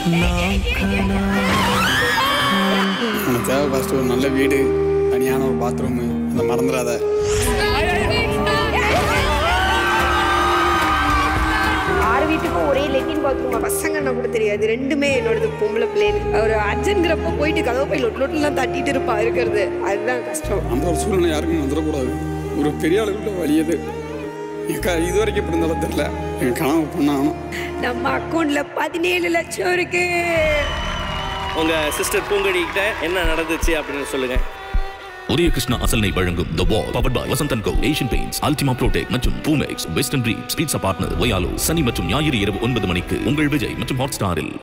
உனக்கு தேவை ஃபஸ்ட்டு ஒரு நல்ல வீடு தனியான ஒரு பாத்ரூமு அதை மறந்துடாத ஆறு வீட்டுக்கும் ஒரே லெட்டின் பாத்ரூம் பசங்கன்னா கூட தெரியாது ரெண்டுமே என்னோடது பொம்பளை பிள்ளைங்க ஒரு அர்ஜென்ட்ங்கிறப்ப போயிட்டு கதவை போய் லொட்டு லொட்டுலாம் தட்டிட்டு இருப்பா இருக்கிறது அதுதான் கஷ்டம் அந்த ஒரு சூழ்நிலை யாருக்கும் வந்துடக்கூடாது ஒரு பெரிய ஆளுக்குள்ள வழியது எக்கா இது வரைக்கும் எப்படி இருந்தாலும் தெரில என் கனவு பொண்ணாகணும் நம்ம அக்கௌண்ட்ல பதினேழு லட்சம் இருக்கு உங்க சிஸ்டர் பூங்கடி கிட்ட என்ன நடந்துச்சு அப்படின்னு சொல்லுங்க உதய கிருஷ்ணா அசல்னை வழங்கும் the wall power by Vasanthan co Asian Paints Ultima Protek மற்றும் Boomex Western Dreams pizza partner ஒயாலோ சனி மற்றும் ஞாயிறு இரவு ஒன்பது மணிக்கு உங்கள் விஜய் மற்றும் ஹாட் ஸ்டாரில்